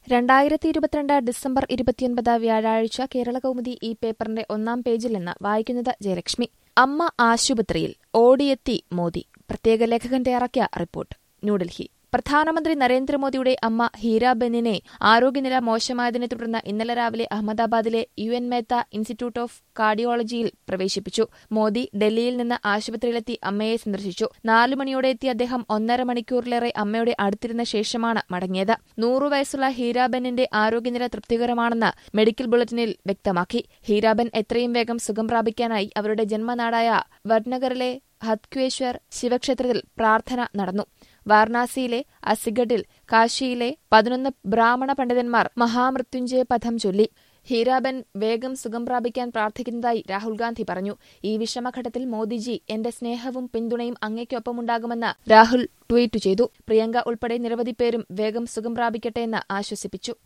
രണ്ടായിരത്തി ഇരുപത്തിരണ്ട് ഡിസംബർ ഇരുപത്തിയൊൻപത് വ്യാഴാഴ്ച കേരളകൗമുദി ഈ പേപ്പറിന്റെ ഒന്നാം പേജിൽ നിന്ന് വായിക്കുന്നത് ജയലക്ഷ്മി അമ്മ ആശുപത്രിയിൽ ഓടിയെത്തി മോദി പ്രത്യേക ലേഖകൻ തയ്യാറാക്കിയ റിപ്പോർട്ട് ന്യൂഡൽഹി പ്രധാനമന്ത്രി നരേന്ദ്രമോദിയുടെ അമ്മ ഹീരാബെന്നിനെ ആരോഗ്യനില മോശമായതിനെ തുടർന്ന് ഇന്നലെ രാവിലെ അഹമ്മദാബാദിലെ U N Mehta Institute of കാർഡിയോളജിയിൽ പ്രവേശിപ്പിച്ചു മോദി ഡൽഹിയിൽ നിന്ന് ആശുപത്രിയിലെത്തി അമ്മയെ സന്ദർശിച്ചു നാലു മണിയോടെ എത്തിയ അദ്ദേഹം ഒന്നര മണിക്കൂറിലേറെ അമ്മയുടെ അടുത്തിരുന്ന ശേഷമാണ് മടങ്ങിയത് നൂറു വയസ്സുള്ള ഹീരാബെന്നിന്റെ ആരോഗ്യനില തൃപ്തികരമാണെന്ന് മെഡിക്കൽ ബുള്ളറ്റിനിൽ വ്യക്തമാക്കി ഹീരാബെൻ എത്രയും വേഗം സുഖം പ്രാപിക്കാനായി അവരുടെ ജന്മനാടായ വഡ്നഗറിലെ ഹത്ക്വേശ്വർ ശിവക്ഷേത്രത്തിൽ പ്രാർത്ഥന നടന്നു വാരണാസിയിലെ അസിഗഡിൽ കാശിയിലെ പതിനൊന്ന് ബ്രാഹ്മണ പണ്ഡിതന്മാർ മഹാമൃത്യുഞ്ജയ പഥം ചൊല്ലി ഹീരാബൻ വേഗം സുഖം പ്രാപിക്കാൻ പ്രാർത്ഥിക്കുന്നതായി രാഹുൽ ഗാന്ധി പറഞ്ഞു ഈ വിഷമഘട്ടത്തിൽ മോദിജി എന്റെ സ്നേഹവും പിന്തുണയും അങ്ങയ്ക്കൊപ്പമുണ്ടാകുമെന്ന് രാഹുൽ ട്വീറ്റ് ചെയ്തു പ്രിയങ്ക ഉൾപ്പെടെ നിരവധി പേരും വേഗം സുഖം പ്രാപിക്കട്ടെ എന്ന് ആശ്വസിപ്പിച്ചു